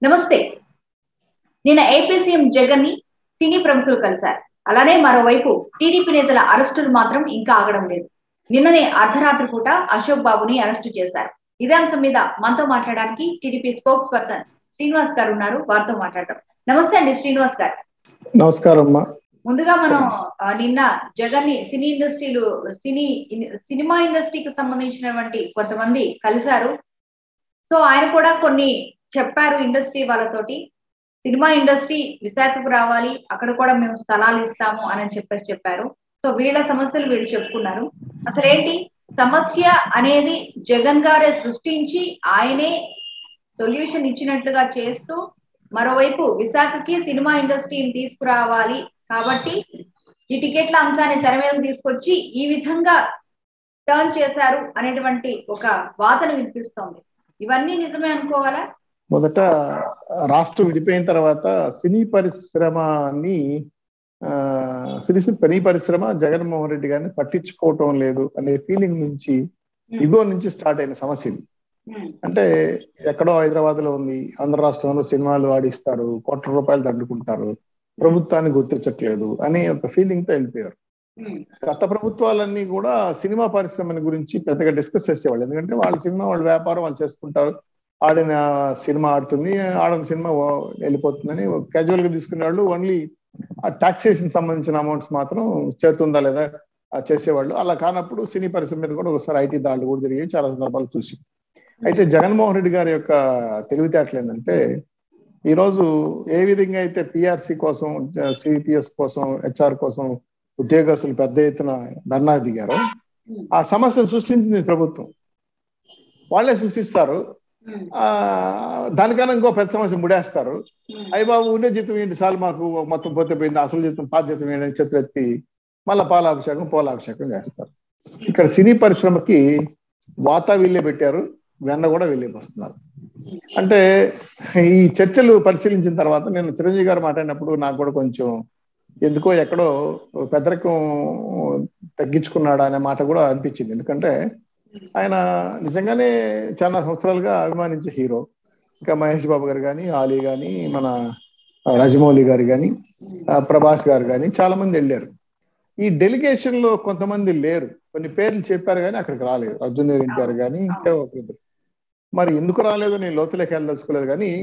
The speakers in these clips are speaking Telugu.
నమస్తే నిన్న ఏపీ సీఎం జగన్ ని సినీ ప్రముఖులు కలిశారు అలానే మరోవైపు టీడీపీ నేతల అరెస్టులు మాత్రం ఇంకా ఆగడం లేదు నిన్ననే అర్ధరాత్రి పూట అశోక్ బాబుని అరెస్టు చేశారు ఇదే అంశం మీద మనతో మాట్లాడడానికి టీడీపీ స్పోక్స్ పర్సన్ శ్రీనివాస్ గారు ఉన్నారు వారితో మాట్లాడటం నమస్తే అండి శ్రీనివాస్ గారు నమస్కారం అమ్మా ముందుగా మనం ఆ, నిన్న జగన్ ని సినీ ఇండస్ట్రీలు సినీ సినిమా ఇండస్ట్రీకి సంబంధించినటువంటి కొంతమంది కలిశారు సో ఆయన కూడా కొన్ని చెప్పారు ఇండస్ట్రీ వాళ్ళతోటి సినిమా ఇండస్ట్రీ విశాఖకు రావాలి అక్కడ కూడా మేము స్థలాలు ఇస్తాము అని చెప్పేసి చెప్పారు సో వీళ్ళ సమస్యలు వీళ్ళు చెప్పుకున్నారు అసలు ఏంటి సమస్య అనేది జగన్ గారే సృష్టించి ఆయనే సొల్యూషన్ ఇచ్చినట్లుగా చేస్తూ మరోవైపు విశాఖకి సినిమా ఇండస్ట్రీని తీసుకురావాలి కాబట్టి ఈ టికెట్ల అంశాన్ని తెర మీదకు తీసుకొచ్చి ఈ విధంగా టర్న్ చేశారు అనేటువంటి ఒక వాదన వినిపిస్తోంది ఇవన్నీ నిజమే అనుకోవాలా మొదట రాష్ట్రం విడిపోయిన తర్వాత సినీ పరిశ్రమని ఆ, సినీ సినీ పరిశ్రమ జగన్మోహన్ రెడ్డి గారిని పట్టించుకోవటం లేదు అనే ఫీలింగ్ నుంచి ఇగో నుంచి స్టార్ట్ అయిన సమస్య ఇది ఉమ్, అంటే ఎక్కడో హైదరాబాద్ లో ఉంది ఆంధ్ర రాష్ట్రంలో సినిమాలు ఆడిస్తారు కోట్ల రూపాయలు దండుకుంటారు ప్రభుత్వాన్ని గుర్తించట్లేదు అనే ఒక ఫీలింగ్ తో వెళ్ళిపోయారు ఉమ్, గత ప్రభుత్వాలన్నీ కూడా సినిమా పరిశ్రమని గురించి పెద్దగా డిస్కస్ చేసేవాళ్ళు ఎందుకంటే వాళ్ళ సినిమా వాళ్ళ వ్యాపారం వాళ్ళు చేసుకుంటారు ఆడిన సినిమా ఆడుతుంది ఆడిన సినిమా ఓ- వెళ్ళిపోతుందని క్యాజువల్ గా తీసుకునే వాళ్ళు ఓన్లీ ఆ టాక్సేషన్ సంబంధించిన అమౌంట్స్ మాత్రం చేరుతుందా లేదా ఆ చేసేవాళ్ళు అలా కానప్పుడు సినీ పరిశ్రమ మీద కూడా ఒకసారి ఐటీ దాడులు కూడా జరిగాయి చాలా సందర్భాలు చూసి అయితే జగన్మోహన్ రెడ్డి గారి యొక్క తెలివితేటలు ఏంటంటే ఈరోజు ఏ విధంగా అయితే పిఆర్సి కోసం సిపిఎస్ కోసం హెచ్ఆర్ కోసం ఉద్యోగస్తులు పెద్ద ఎత్తున ధర్నా దిగారు ఆ సమస్యను సృష్టించింది ప్రభుత్వం వాళ్ళే సృష్టిస్తారు ఉమ్, ఆ దానికన్నా ఇంకో పెద్ద సమస్య ముడేస్తారు ఉమ్, అయ్య బాబు ఉండే జీతం ఏంటి సార్లు మాకు మొత్తం పోతే పోయింది అసలు జీతం పాత జీతం ఏంటి అని చేతులెత్తి మళ్ళా పాలాభిషేకం పోలాభిషేకం చేస్తారు ఇక్కడ సినీ పరిశ్రమకి వాత వీళ్ళే పెట్టారు వెన్న కూడా వీళ్ళే వస్తున్నారు అంటే ఈ చర్చలు పరిశీలించిన తర్వాత నేను చిరంజీవి గారు మాట్లాడినప్పుడు నాకు కూడా కొంచెం ఎందుకో ఎక్కడో పెద్దరికం తగ్గించుకున్నాడా అనే మాట కూడా అనిపించింది ఎందుకంటే ఆయన నిజంగానే చాలా సంవత్సరాలుగా అభిమానించే హీరో ఇంకా మహేష్ బాబు గారు కానీ ఆలీ కానీ మన రాజమౌళి గారు కానీ ప్రభాస్ గారు కానీ చాలా మంది వెళ్ళారు ఈ డెలిగేషన్ లో కొంతమంది లేరు కొన్ని పేర్లు చెప్పారు కానీ అక్కడికి రాలేదు అర్జున్ రెడ్డి గారు కానీ ఇంకా ఒకరిద్దరు మరి ఎందుకు రాలేదు నేను లోతులోకి వెళ్ళదలుచుకోలేదు కానీ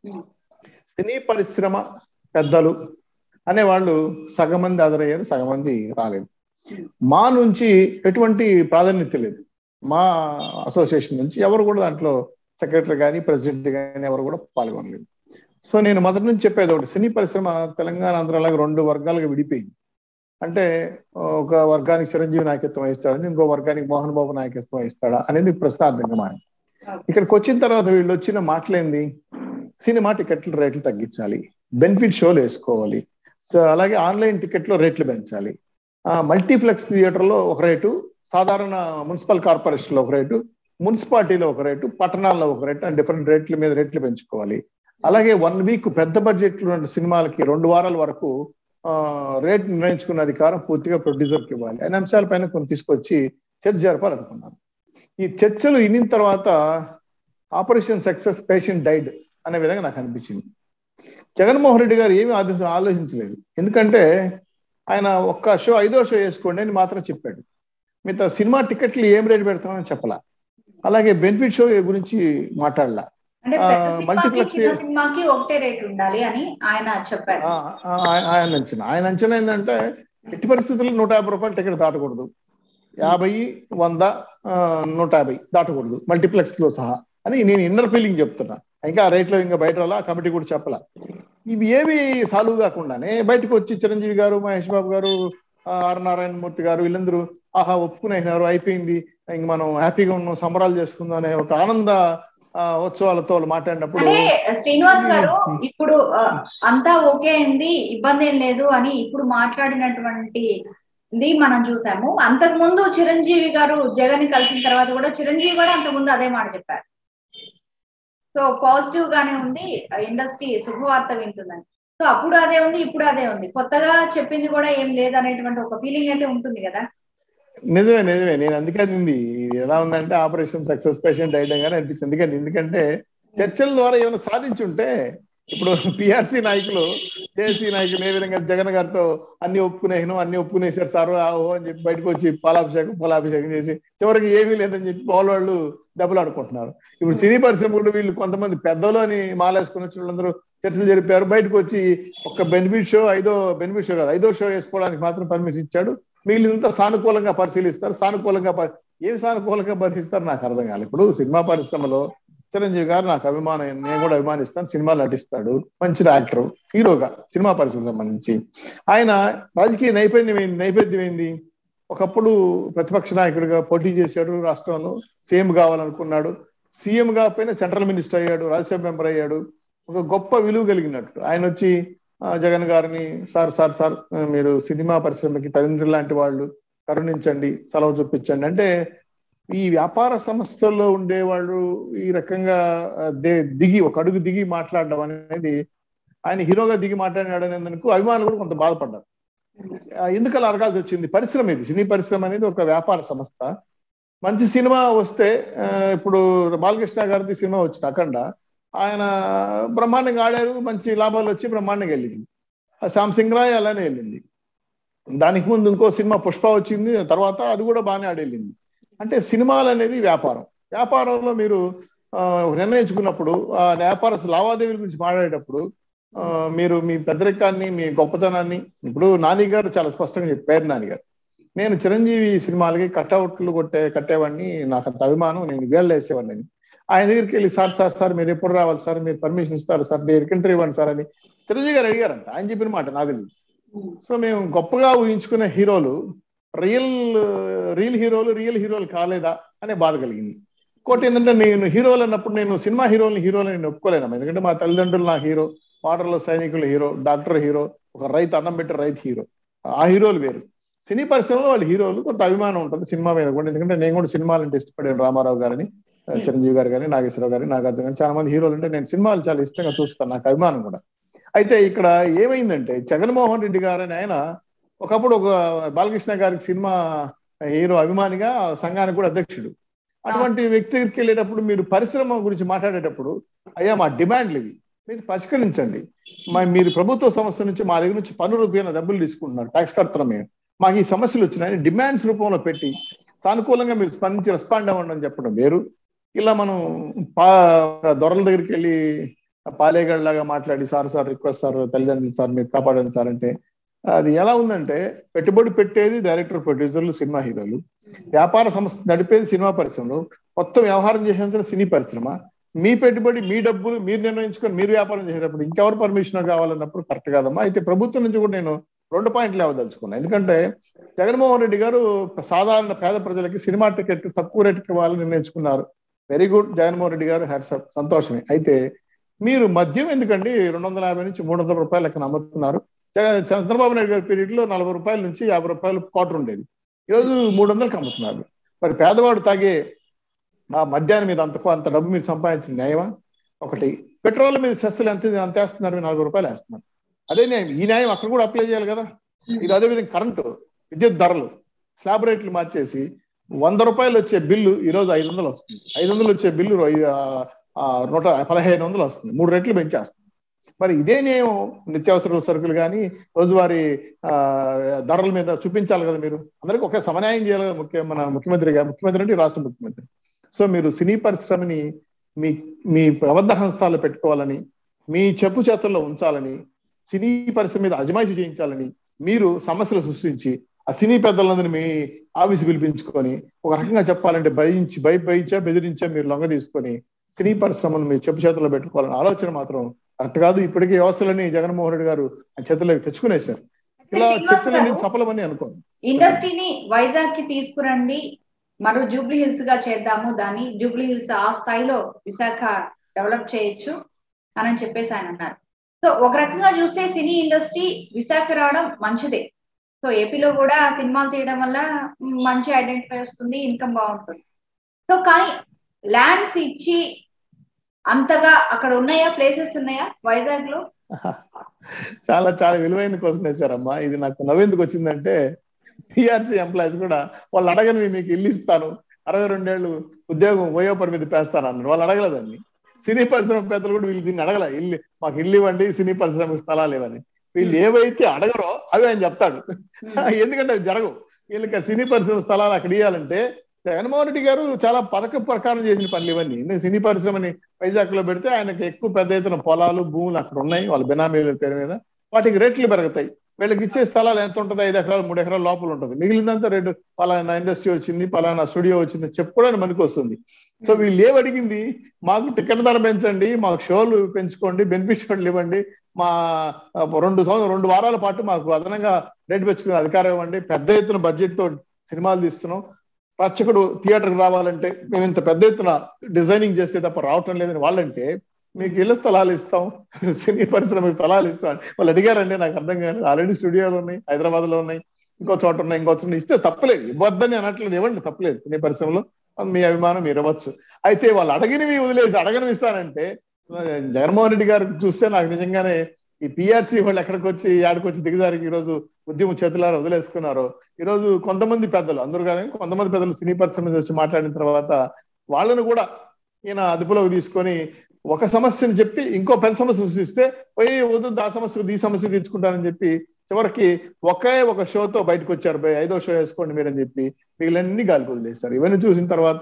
సినీ పరిశ్రమ పెద్దలు అనే వాళ్ళు సగం మంది హాజరయ్యారు సగం మంది రాలేదు మా నుంచి ఎటువంటి ప్రాధాన్యత లేదు మా అసోసియేషన్ నుంచి ఎవరు కూడా దాంట్లో సెక్రటరీ కానీ ప్రెసిడెంట్ కానీ ఎవరు కూడా పాల్గొనలేదు సో నేను మొదటి నుంచి చెప్పేది ఒకటి సినీ పరిశ్రమ తెలంగాణ ఆంధ్రలాగా రెండు వర్గాలుగా విడిపోయింది అంటే ఒక వర్గానికి చిరంజీవి నాయకత్వం వహిస్తాడని ఇంకో వర్గానికి మోహన్ బాబు నాయకత్వం వహిస్తాడా అనేది ప్రశ్నార్థంగా మారింది ఇక్కడికి వచ్చిన తర్వాత వీళ్ళు వచ్చిన మాటలేంది సినిమా టికెట్ల రేట్లు తగ్గించాలి బెనిఫిట్ షోలు వేసుకోవాలి సో అలాగే ఆన్లైన్ టికెట్లో రేట్లు పెంచాలి మల్టీప్లెక్స్ థియేటర్లో ఒక రేటు సాధారణ మున్సిపల్ కార్పొరేషన్లో ఒక రేటు మున్సిపాలిటీలో ఒక రేటు పట్టణాల్లో ఒక రేటు అండ్ డిఫరెంట్ రేట్ల మీద రేట్లు పెంచుకోవాలి అలాగే వన్ వీక్ పెద్ద బడ్జెట్ సినిమాలకి రెండు వారాల వరకు రేట్ నిర్ణయించుకున్న అధికారం పూర్తిగా ప్రొడ్యూసర్కి ఇవ్వాలి అనే అంశాలపైన కొన్ని తీసుకొచ్చి చర్చ జరపాలనుకున్నారు ఈ చర్చలు ఇన్నిన తర్వాత ఆపరేషన్ సక్సెస్ పేషెంట్ డైడ్ అనే విధంగా నాకు అనిపించింది జగన్మోహన్ రెడ్డి గారు ఏమీ ఆలోచ ఆలోచించలేదు ఎందుకంటే ఆయన ఒక్క షో ఐదో షో వేసుకోండి అని మాత్రం చెప్పాడు మిగతా సినిమా టికెట్లు ఏం రేటు పెడతామని చెప్పలా అలాగే బెనిఫిట్ షో గురించి మాట్లాడలా అంటే ఆ, పెద్ద సినిమాకి multiplex చిన్న సినిమాకి ఒకటే రేట్ ఉండాలి అని ఆయన చెప్పారు ఆ, ఆ, ఆయన అంచనా ఆయన అంచనా ఏంటంటే ఎట్టి పరిస్థితుల్లో నూట యాభై రూపాయలు టికెట్ దాటకూడదు యాభై వంద ఆ, నూట యాభై దాటకూడదు మల్టీప్లెక్స్ లో సహా అని నేను ఇన్నర్ ఫీలింగ్ చెప్తున్నా ఇంకా ఆ రేట్లో ఇంకా బయట రాలా కమిటీ కూడా చెప్పలా ఇవి ఏవి సాల్వ్ కాకుండానే బయటకు వచ్చి చిరంజీవి గారు మహేష్ బాబు గారు ఆ, ఆర్ నారాయణ మూర్తి గారు వీళ్ళందరూ ఆహా ఒప్పుకునేసినారు అయిపోయింది ఇంక మనం హ్యాపీగా ఉన్నాం సంబరాలు చేసుకుందాం అనే ఒక ఆనంద ఆ, ఉత్సవాలతో వాళ్ళు మాట్లాడినప్పుడు అంటే శ్రీనివాస్ గారు ఇప్పుడు ఆ, అంతా ఓకే అయింది ఇబ్బంది ఏం లేదు అని ఇప్పుడు మాట్లాడినటువంటి ఇది మనం చూసాము అంతకు ముందు చిరంజీవి గారు జగన్ ని కలిసిన తర్వాత కూడా చిరంజీవి కూడా అంతకు ముందు అదే మాట చెప్పారు సో పాజిటివ్ గానే ఉంది ఇండస్ట్రీ శుభవార్త వింటుందని సో అప్పుడు అదే ఉంది ఇప్పుడు అదే ఉంది కొత్తగా చెప్పింది కూడా ఏం లేదనేటువంటి ఒక ఫీలింగ్ అయితే ఉంటుంది కదా నిజమే నిజమే నేను అందుకే అది ఉంది ఇది ఎలా ఉందంటే ఆపరేషన్ సక్సెస్ పేషెంట్ అయ్యడం కానీ అనిపిస్తుంది ఎందుకంటే ఎందుకంటే చర్చల ద్వారా ఏమైనా సాధించుంటే ఇప్పుడు పిఆర్సీ నాయకులు జేసీ నాయకులు ఏ విధంగా జగన్ గారితో అన్ని ఒప్పుకునేను అన్ని ఒప్పుకునేసారు సార్ ఆహో అని చెప్పి బయటకు వచ్చి పాలాభిషేకం పాలాభిషేకం చేసి చివరికి ఏమీ లేదని చెప్పి వాళ్ళ వాళ్ళు దెబ్బలాడుకుంటున్నారు ఇప్పుడు సినీ పరిశ్రమ కూడా వీళ్ళు కొంతమంది పెద్దలు అని మాలేసుకుని వచ్చిన వాళ్ళందరూ చర్చలు జరిపారు బయటకు వచ్చి ఒక బెనిఫిట్ షో ఐదో బెనిఫిట్ షో కాదు ఐదో షో వేసుకోవడానికి మాత్రం పర్మిషన్ ఇచ్చాడు మిగిలినంతా సానుకూలంగా పరిశీలిస్తారు సానుకూలంగా ఏమి సానుకూలంగా పరిశీలిస్తారు నాకు అర్థం కాలేదు ఇప్పుడు సినిమా పరిశ్రమలో చిరంజీవి గారు నాకు అభిమానం నేను కూడా అభిమానిస్తాను సినిమాలు నటిస్తాడు మంచి యాక్టర్ హీరోగా సినిమా పరిశ్రమ సంబంధించి ఆయన రాజకీయ నైపుణ్యం ఏంది నైవేద్యం ఏంది ఒకప్పుడు ప్రతిపక్ష నాయకుడిగా పోటీ చేశాడు రాష్ట్రంలో సీఎం కావాలనుకున్నాడు సీఎం కాకపోయినా సెంట్రల్ మినిస్టర్ అయ్యాడు రాజ్యసభ మెంబర్ అయ్యాడు ఒక గొప్ప విలువ కలిగినట్టు ఆయన వచ్చి జగన్ గారిని సార్ సార్ సార్ మీరు సినిమా పరిశ్రమకి తండ్రి లాంటి వాళ్ళు కరుణించండి సెలవు చూపించండి అంటే ఈ వ్యాపార సంస్థల్లో ఉండేవాళ్ళు ఈ రకంగా దిగి ఒక అడుగు దిగి మాట్లాడడం అనేది ఆయన హీరోగా దిగి మాట్లాడినాడు అనేందుకు అభిమానులు కూడా కొంత బాధపడ్డారు ఎందుకు అలా అడగాల్సి వచ్చింది పరిశ్రమ ఇది సినీ పరిశ్రమ అనేది ఒక వ్యాపార సంస్థ మంచి సినిమా వస్తే ఇప్పుడు బాలకృష్ణ గారిది సినిమా వచ్చింది అఖండ ఆయన బ్రహ్మాండంగా ఆడారు మంచి లాభాలు వచ్చి బ్రహ్మాండంగా వెళ్ళింది శాంసింగ్ రాయ్ అలానే వెళ్ళింది దానికి ముందు ఇంకో సినిమా పుష్ప వచ్చింది తర్వాత అది కూడా బాగానే ఆడెళ్ళింది అంటే సినిమాలు అనేది వ్యాపారం వ్యాపారంలో మీరు నిర్ణయించుకున్నప్పుడు ఆ వ్యాపార లావాదేవీల గురించి మాట్లాడేటప్పుడు మీరు మీ పెద్దరికాన్ని మీ గొప్పతనాన్ని ఇప్పుడు నాని గారు చాలా స్పష్టంగా చెప్పారు నాని గారు నేను చిరంజీవి సినిమాలకి కట్అవుట్లు కొట్టే కట్టేవాడిని నాకు అంత అభిమానం నేను వేళ్ళు వేసేవాడిని ఆయన దగ్గరికి వెళ్ళి సార్ సార్ సార్ మీరు ఎప్పుడు రావాలి సార్ మీరు పర్మిషన్ ఇస్తారు సార్ మీరు ఎంట్రీ ఇవ్వండి సార్ అని చిరంజీవి గారు అడిగారంట ఆయన చెప్పిన మాట నాకు తెలియదు సో మేము గొప్పగా ఊహించుకునే హీరోలు రియల్ రియల్ హీరోలు రియల్ హీరోలు కాలేదా అనే బాధ కలిగింది ఇంకోటి ఏంటంటే నేను హీరోలు అన్నప్పుడు నేను సినిమా హీరోని హీరోలు నేను ఒప్పుకోలేను ఎందుకంటే మా తల్లిదండ్రులు నా హీరో వాటర్లో సైనికుల హీరో డాక్టర్ హీరో ఒక రైతు అన్నం పెట్టే రైతు హీరో ఆ హీరోలు వేరు సినీ పరిశ్రమలో వాళ్ళు హీరోలు కొంత అభిమానం ఉంటుంది సినిమా మీద కూడా ఎందుకంటే నేను కూడా సినిమాలు అంటే ఇష్టపడాను రామారావు గారిని చిరంజీవి గారు కానీ నాగేశ్వరరావు గారి నాగార్జున గారి చాలా మంది హీరోలు అంటే నేను సినిమాలు చాలా ఇష్టంగా చూస్తాను నాకు అభిమానం కూడా అయితే ఇక్కడ ఏమైందంటే జగన్మోహన్ రెడ్డి గారు అని ఆయన ఒకప్పుడు ఒక బాలకృష్ణ గారికి సినిమా హీరో అభిమానిగా సంఘానికి కూడా అధ్యక్షుడు అటువంటి వ్యక్తి దగ్గరికి వెళ్ళేటప్పుడు మీరు పరిశ్రమ గురించి మాట్లాడేటప్పుడు అయ్యా మా డిమాండ్లు ఇవి మీరు పరిష్కరించండి మా మీరు ప్రభుత్వ సంస్థ నుంచి మా దగ్గర నుంచి పన్ను రూపాయల డబ్బులు తీసుకుంటున్నారు ట్యాక్స్ కడుతున్నాం మేము మాకు ఈ సమస్యలు వచ్చినాయని డిమాండ్స్ రూపంలో పెట్టి సానుకూలంగా మీరు స్పందించి రెస్పాండ్ అవ్వండి అని చెప్పడం వేరు ఇలా మనం పా దొరల దగ్గరికి వెళ్ళి పాలేగడ్లాగా మాట్లాడి సార్ సార్ రిక్వెస్ట్ సార్ తల్లిదండ్రులు సార్ మీరు కాపాడండి సార్ అంటే అది ఎలా ఉందంటే పెట్టుబడి పెట్టేది డైరెక్టర్ ప్రొడ్యూసర్లు సినిమా హీరోలు వ్యాపార సంస్థ నడిపేది సినిమా పరిశ్రమలు మొత్తం వ్యవహారం చేసేందుకు సినీ పరిశ్రమ మీ పెట్టుబడి మీ డబ్బులు మీరు నిర్ణయించుకొని మీరు వ్యాపారం చేసేటప్పుడు ఇంకెవరు పర్మిషన్ కావాలన్నప్పుడు కరెక్ట్ కాదమ్మా అయితే ప్రభుత్వం నుంచి కూడా నేను రెండు పాయింట్లు ఇవ్వదలుచుకున్నాను ఎందుకంటే జగన్మోహన్ రెడ్డి గారు సాధారణ పేద ప్రజలకి సినిమా టికెట్ తక్కువ రేటుకి ఇవ్వాలని నిర్ణయించుకున్నారు వెరీ గుడ్ జగన్మోహన్ రెడ్డి గారు హ్యాట్సప్ సంతోషమే అయితే మీరు మద్యం ఎందుకండి రెండు వందల యాభై నుంచి మూడు వందల రూపాయలు లెక్కన అమ్ముతున్నారు చంద్రబాబు నాయుడు గారి పీరియడ్ లో నలభై రూపాయల నుంచి యాభై రూపాయలు క్వార్టర్ ఉండేది ఈరోజు మూడు వందలకి అమ్ముతున్నారు మరి పేదవాడు తాగే ఆ మద్యాన్ని మీద అంత అంత డబ్బు మీరు సంపాదించిన న్యాయమా ఒకటి పెట్రోల్ మీద సెస్సులు ఎంత ఎంత వేస్తున్నారు నలభై రూపాయలు వేస్తున్నారు అదే న్యాయం ఈ న్యాయం అక్కడ కూడా అప్లై చేయాలి కదా ఇది అదే విధంగా కరెంటు విద్యుత్ ధరలు స్లాబ్ రేట్లు మార్చేసి వంద రూపాయలు వచ్చే బిల్లు ఈరోజు ఐదు వందలు వస్తుంది ఐదు వందలు వచ్చే బిల్లు నూట పదిహేను వందలు వస్తుంది మూడు రెట్లు పెంచేస్తుంది మరి ఇదే నేను నిత్యావసర సరుకులు కానీ రోజువారీ ధరల మీద చూపించాలి కదా మీరు అందరికీ ఒకే సమన్యాయం చేయాలి కదా ముఖ్య మన ముఖ్యమంత్రిగా ముఖ్యమంత్రి అంటే రాష్ట్ర ముఖ్యమంత్రి సో మీరు సినీ పరిశ్రమని మీ మీ అబద్ధ హస్తాలు పెట్టుకోవాలని మీ చెప్పు చేతుల్లో ఉంచాలని సినీ పరిశ్రమ మీద అజమాయిషి చేయించాలని మీరు సమస్యలు సృష్టించి ఆ సినీ పెద్దలందరినీ మీ ఆఫీసు పిలిపించుకొని ఒక రకంగా చెప్పాలంటే భయించి భయ భయించా బెదిరించా మీరు లొంగ తీసుకొని సినీ పరిశ్రమను మీరు చెప్పు చేతుల్లో పెట్టుకోవాలని ఆలోచన మాత్రం కరెక్ట్ కాదు ఇప్పటికీ వ్యవస్థలని జగన్మోహన్ రెడ్డి గారు చేతుల్లోకి తెచ్చుకునేశారు ఇలా చర్చలు అనేది సఫలమని అనుకోండి ఇండస్ట్రీని వైజాగ్ కి తీసుకురండి మరో జూబ్లీ హిల్స్ గా చేద్దాము దాన్ని జూబ్లీ హిల్స్ ఆ స్థాయిలో విశాఖ డెవలప్ చేయొచ్చు అని చెప్పేసి ఆయన అన్నారు సో ఒక రకంగా చూస్తే సినీ ఇండస్ట్రీ విశాఖ రావడం మంచిదే సో ఏపీలో కూడా సినిమాలు తీయడం వల్ల మంచి ఐడెంటిఫై వస్తుంది ఇన్కమ్ బాగుంటుంది సో కానీ ల్యాండ్స్ ఇచ్చి అంతగా అక్కడ ఉన్నాయా ప్లేసెస్ ఉన్నాయా వైజాగ్ లో చాలా చాలా విలువైన క్వశ్చన్ వేశారమ్మా ఇది నాకు నవ్వెందుకు వచ్చిందంటే పిఆర్సీ ఎంప్లాయీస్ కూడా వాళ్ళు అడగని మీకు ఇల్లు ఇస్తాను అరవై రెండేళ్ళు ఉద్యోగం వయో పరిమితి పేస్తాను అన్నారు వాళ్ళు అడగలేదండి సినీ పరిశ్రమ పెద్దలు కూడా వీళ్ళు దీన్ని అడగల ఇల్లు మాకు ఇల్లు ఇవ్వండి సినీ పరిశ్రమకు స్థలాలు ఇవ్వని వీళ్ళు ఏవైతే అడగరో అవి ఆయన చెప్తాడు ఎందుకంటే అవి జరగవు వీళ్ళకి సినీ పరిశ్రమ స్థలాలు అక్కడ ఇవ్వాలంటే జగన్మోహన్ రెడ్డి గారు చాలా పథక ప్రకారం చేసిన పనులు ఇవన్నీ నేను సినీ పరిశ్రమని వైజాగ్ లో పెడితే ఆయనకి ఎక్కువ పెద్ద ఎత్తున పొలాలు భూములు అక్కడ ఉన్నాయి వాళ్ళ బినామీల పేరు మీద వాటికి రేట్లు పెరుగుతాయి వీళ్ళకి ఇచ్చే స్థలాలు ఎంత ఉంటుంది ఐదు ఎకరాలు మూడు ఎకరాల లోపల ఉంటుంది మిగిలినంతా రేటు పలానా ఇండస్ట్రీ వచ్చింది పలానా స్టూడియో వచ్చింది చెప్పుకోవడానికి మనకు వస్తుంది సో వీళ్ళు ఏం అడిగింది మాకు టికెట్ ధర పెంచండి మాకు షోలు పెంచుకోండి బెనిఫిషియర్లు ఇవ్వండి మా రెండు సంవత్సరం రెండు వారాల పాటు మాకు అదనంగా రేటు పెంచుకునే అధికారం ఇవ్వండి పెద్ద ఎత్తున బడ్జెట్ తో సినిమాలు తీస్తున్నాం ప్రేక్షకుడు థియేటర్కి రావాలంటే మేము ఇంత పెద్ద ఎత్తున డిజైనింగ్ చేస్తే తప్ప రావటం లేదని వాళ్ళంటే మీకు ఇళ్ళ స్థలాలు ఇస్తాం సినీ పరిశ్రమకి స్థలాలు ఇస్తాం వాళ్ళు అడిగారండి నాకు అర్థం కాదు ఆల్రెడీ స్టూడియోలు ఉన్నాయి హైదరాబాద్ లో ఉన్నాయి ఇంకో చోట ఉన్నాయి ఇంకో చోట ఇస్తే తప్పలేదు ఇవ్వద్దని అనట్లేదు ఇవ్వండి తప్పలేదు సినీ పరిశ్రమలో మీ అభిమానం మీరు ఇవ్వచ్చు అయితే వాళ్ళు అడగినవి వదిలేసి అడగనివి ఇస్తానంటే జగన్మోహన్ రెడ్డి గారు చూస్తే నాకు నిజంగానే ఈ పిఆర్సీ వాళ్ళు ఎక్కడికి వచ్చి ఆడికి వచ్చి దిగజారికి ఈ రోజు ఉద్యమ చేతులారా వదిలేసుకున్నారు ఈ రోజు కొంతమంది పెద్దలు అందరూ కాదు కొంతమంది పెద్దలు సినీ పరిశ్రమ వచ్చి మాట్లాడిన తర్వాత వాళ్ళను కూడా ఈయన అదుపులోకి తీసుకొని ఒక సమస్యను చెప్పి ఇంకో పెద్ద సమస్య సృష్టిస్తే పోయి వద్దు ఆ సమస్య ఈ సమస్య తీర్చుకుంటానని చెప్పి చివరికి ఒకే ఒక షోతో బయటకు వచ్చారు పోయి ఐదో షో వేసుకోండి మీరని చెప్పి మిగిలినన్ని గాలికి వదిలేస్తారు ఇవన్నీ చూసిన తర్వాత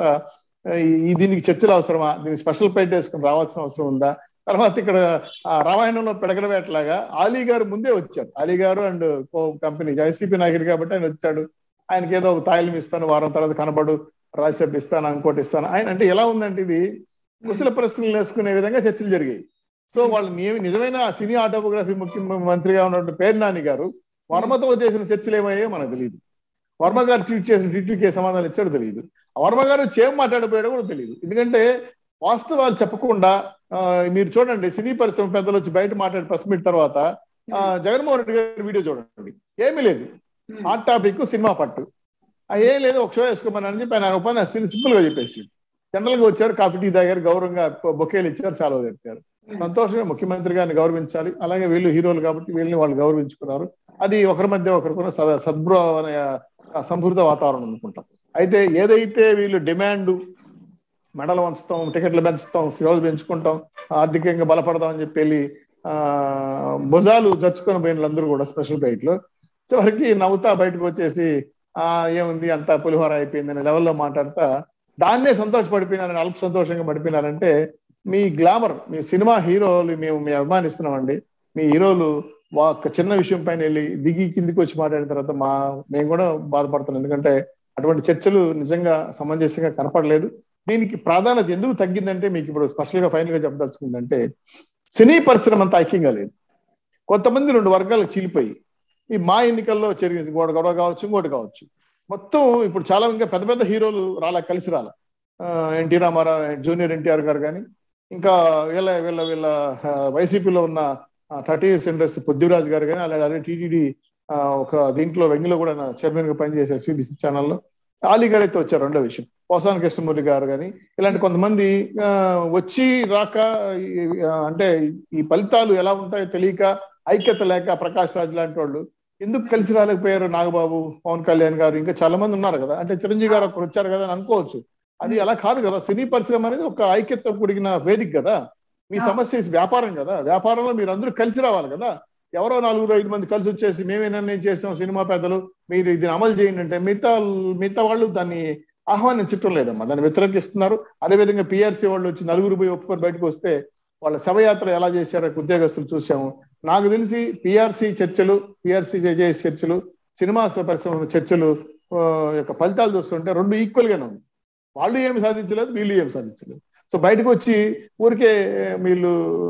ఈ దీనికి చర్చలు అవసరమా దీనికి స్పెషల్ ప్లేట్ వేసుకుని రావాల్సిన అవసరం ఉందా తర్వాత ఇక్కడ రామాయణంలో పెడగడవేట్లాగా ఆలీ గారు ముందే వచ్చారు ఆలీ గారు అండ్ కంపెనీ ఐసీపీ నాయకుడు కాబట్టి ఆయన వచ్చాడు ఆయనకి ఏదో ఒక తాయిలం ఇస్తాను వారం తర్వాత కనబడు రాజ్యసభ ఇస్తాను ఇంకోటి ఇస్తాను ఆయన అంటే ఎలా ఉందంటే ఇది ముసలి ప్రశ్నలు వేసుకునే విధంగా చర్చలు జరిగాయి సో వాళ్ళు నిజమైన సినీ ఆటోగ్రఫీ ముఖ్యమంత్రిగా ఉన్నటువంటి పేరు నాని గారు వర్మతో చేసిన చర్చలు ఏమయ్యాయో మనకు తెలియదు వర్మ గారు ట్వీట్ చేసిన ట్వీట్లకి సమాధానం ఇచ్చాడో తెలియదు వర్మ గారు చేం మాట్లాడిపోయాడో కూడా తెలియదు ఎందుకంటే వాస్తవాలు చెప్పకుండా మీరు చూడండి సినీ పరిశ్రమ పెద్దలు వచ్చి బయట మాట్లాడి ప్రెస్ మీట్ తర్వాత జగన్మోహన్ రెడ్డి గారి వీడియో చూడండి ఏమీ లేదు హాట్ టాపిక్ సినిమా పట్టు ఏం లేదు ఒక షో వేసుకోమని అని చెప్పి ఆయన ఉపన్యాసం సింపుల్ గా చెప్పేసి జనరల్ గా వచ్చారు కాఫీ టీ తాగారు గౌరవంగా బొకేలు ఇచ్చారు సెలవు చెప్పారు సంతోషంగా ముఖ్యమంత్రి గారిని గౌరవించాలి అలాగే వీళ్ళు హీరోలు కాబట్టి వీళ్ళని వాళ్ళు గౌరవించుకున్నారు అది ఒకరి మధ్య ఒకరికున్న సద్భువ సంపూర్త వాతావరణం అనుకుంటాం అయితే ఏదైతే వీళ్ళు డిమాండ్ మెడలు వంచుతాం టికెట్లు పెంచుతాం ఫియోలు పెంచుకుంటాం ఆర్థికంగా బలపడదాం అని చెప్పి వెళ్ళి ఆ భుజాలు చచ్చుకొని పోయిన వాళ్ళందరూ కూడా స్పెషల్ ఫ్లైట్ లో చివరికి నవ్వుతా బయటకు వచ్చేసి ఆ ఏముంది అంతా పులిహోర అయిపోయింది అనే లెవెల్లో మాట్లాడతా దాన్నే సంతోషపడిపోయినారని అల్ప సంతోషంగా పడిపోయినారంటే మీ గ్లామర్ మీ సినిమా హీరోలు మేము మీ అభిమానిస్తున్నామండి మీ హీరోలు ఒక చిన్న విషయం పైన వెళ్ళి దిగి కిందికి వచ్చి మాట్లాడిన తర్వాత మా మేము కూడా బాధపడుతున్నాం ఎందుకంటే అటువంటి చర్చలు నిజంగా సమంజసంగా కనపడలేదు దీనికి ప్రాధాన్యత ఎందుకు తగ్గిందంటే మీకు ఇప్పుడు స్పెషల్ గా ఫైనల్ గా చెప్పదలుచుకుందంటే సినీ పరిశ్రమ అంత ఐక్యంగా లేదు కొంతమంది రెండు వర్గాలకు చీలిపోయి ఈ మా ఎన్నికల్లో జరిగింది గొడవ గొడవ కావచ్చు ఇంకోటి కావచ్చు మొత్తం ఇప్పుడు చాలా ఇంకా పెద్ద పెద్ద హీరోలు రాలా కలిసి రాల ఎన్టీ రామారావు జూనియర్ ఎన్టీఆర్ గారు కానీ ఇంకా వీళ్ళ వీళ్ళ వీళ్ళ వైసీపీలో ఉన్న థర్టీ ఇయర్స్ ఇండస్ట్రీ పొద్దురాజు గారు కానీ అలాగే అలాగే టీటీడీ ఒక దీంట్లో వెంగిలో కూడా చైర్మన్ గా పనిచేసే ఎస్వీబీసీ ఛానల్లో ఆలీ గారు అయితే వచ్చారు రెండో విషయం పోసాన కృష్ణమూర్తి గారు కానీ ఇలాంటి కొంతమంది వచ్చి రాక అంటే ఈ ఫలితాలు ఎలా ఉంటాయో తెలియక ఐక్యత లేక ప్రకాష్ రాజ్ లాంటి వాళ్ళు ఎందుకు కలిసి రాలేకపోయారు నాగబాబు పవన్ కళ్యాణ్ గారు ఇంకా చాలా మంది ఉన్నారు కదా అంటే చిరంజీవి గారు ఒకరు వచ్చారు కదా అని అనుకోవచ్చు అది అలా కాదు కదా సినీ పరిశ్రమ అనేది ఒక ఐక్యత కూడిన వేదిక కదా మీ సమస్య వ్యాపారం కదా వ్యాపారంలో మీరు అందరూ కలిసి రావాలి కదా ఎవరో నలుగురు ఐదు మంది కలిసి వచ్చేసి మేమే నిర్ణయం చేసాం సినిమా పెద్దలు మీరు ఇది అమలు చేయండి అంటే మిగతా మిగతా వాళ్ళు దాన్ని ఆహ్వానించటం లేదమ్మా దాన్ని వ్యతిరేకిస్తున్నారు అదేవిధంగా పిఆర్సీ వాళ్ళు వచ్చి నలుగురు పోయి ఒప్పుకొని బయటకు వస్తే వాళ్ళ శవయాత్ర ఎలా చేశారో ఉద్యోగస్తులు చూసాము నాకు తెలిసి పిఆర్సీ చర్చలు పిఆర్సీ జేజేఎస్ చర్చలు సినిమా పరిశ్రమ చర్చలు యొక్క ఫలితాలు చూస్తుంటే రెండు ఈక్వల్ గానే ఉంది వాళ్ళు ఏమి సాధించలేదు వీళ్ళు ఏమి సాధించలేదు సో బయటకు వచ్చి ఊరికే వీళ్ళు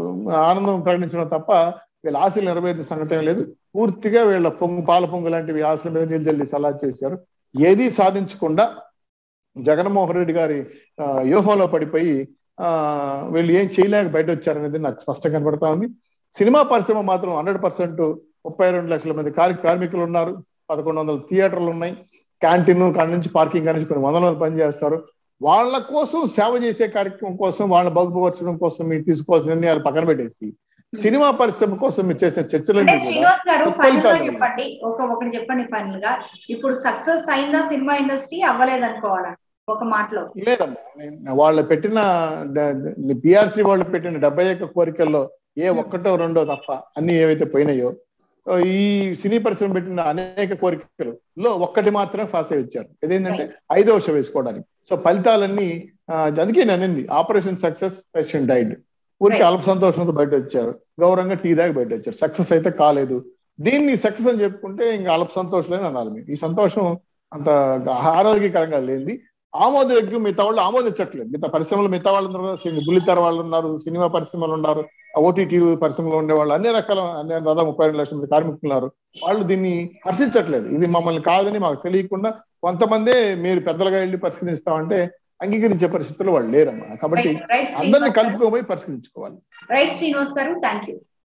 ఆనందం ప్రకటించడం తప్ప వీళ్ళ ఆశలు నెరవేరిన సంఘటన లేదు పూర్తిగా వీళ్ళ పొంగు పాల పొంగు లాంటివి ఆశల మీద నీళ్ళు జల్లి సలహా చేశారు ఏది సాధించకుండా జగన్మోహన్ రెడ్డి గారి వ్యూహంలో పడిపోయి ఆ వీళ్ళు ఏం చేయలేక బయట వచ్చారనేది నాకు స్పష్టంగా కనబడతా ఉంది సినిమా పరిశ్రమ మాత్రం హండ్రెడ్ పర్సెంట్ ముప్పై రెండు లక్షల మంది కార్మికులు ఉన్నారు పదకొండు వందల థియేటర్లు ఉన్నాయి క్యాంటీన్ కాడ నుంచి పార్కింగ్ కాడ నుంచి కొన్ని వందల మంది పనిచేస్తారు వాళ్ళ కోసం సేవ చేసే కార్యక్రమం కోసం వాళ్ళ బాగుపరచడం కోసం మీరు తీసుకోవాల్సిన నిర్ణయాలు పక్కన పెట్టేసి సినిమా పరిశ్రమ కోసం మీరు చేసిన చర్చలన్నీ శ్రీనివాస్ గారు ఫైనల్ గా చెప్పండి ఒక ఒకటి చెప్పండి ఫైనల్ గా ఇప్పుడు సక్సెస్ అయిందా సినిమా ఇండస్ట్రీ అవ్వలేదు అనుకోవాలా ఒక మాటలో లేదమ్మా నేను వాళ్ళు పెట్టిన పిఆర్సి వాళ్ళు పెట్టిన డెబ్బై ఒక్క కోరికల్లో ఏ ఒక్కటో రెండో తప్ప అన్ని ఏవైతే పోయినాయో ఈ సినీ పరిశ్రమ పెట్టిన అనేక కోరికలు లో ఒక్కటి మాత్రం ఫాస్ట్ అయి వచ్చారు ఇదేంటంటే ఐదో షో వేసుకోవడానికి సో ఫలితాలన్నీ ఆ, అందుకే నేను అనింది ఆపరేషన్ సక్సెస్ పేషెంట్ డైడ్ ఊరికి Right. అల్ప సంతోషంతో బయట వచ్చారు గౌరవంగా టీ దాకా బయట వచ్చారు సక్సెస్ అయితే కాలేదు దీన్ని సక్సెస్ అని చెప్పుకుంటే ఇంకా అల్ప సంతోషంలోనే అనాలి మేము ఈ సంతోషం అంత ఆరోగ్యకరంగా లేనిది ఆమోదయోగ్యం మిగతా వాళ్ళు ఆమోదించట్లేదు మిగతా పరిశ్రమలు మిగతా వాళ్ళు ఉన్నారు బుల్లితెర వాళ్ళు ఉన్నారు సినిమా పరిశ్రమలు ఉన్నారు ఓటీటీ పరిశ్రమలో ఉండే వాళ్ళు అన్ని రకాల అన్ని దాదాపు ముప్పై రెండు లక్షల మంది కార్మికులు ఉన్నారు వాళ్ళు దీన్ని హర్షించట్లేదు ఇది మమ్మల్ని కాదని మాకు తెలియకుండా కొంతమందే మీరు పెద్దలుగా వెళ్ళి పరిష్కరిస్తామంటే అంగీకరించే పరిస్థితుల్లో వాళ్ళు లేరమ్మా కాబట్టి రైట్ అందరినీ శ్రీనివాస్ గారు కలుపుకోబోయి పరిష్కరించుకోవాలి రైట్ శ్రీనివాస్ గారు థ్యాంక్ యూ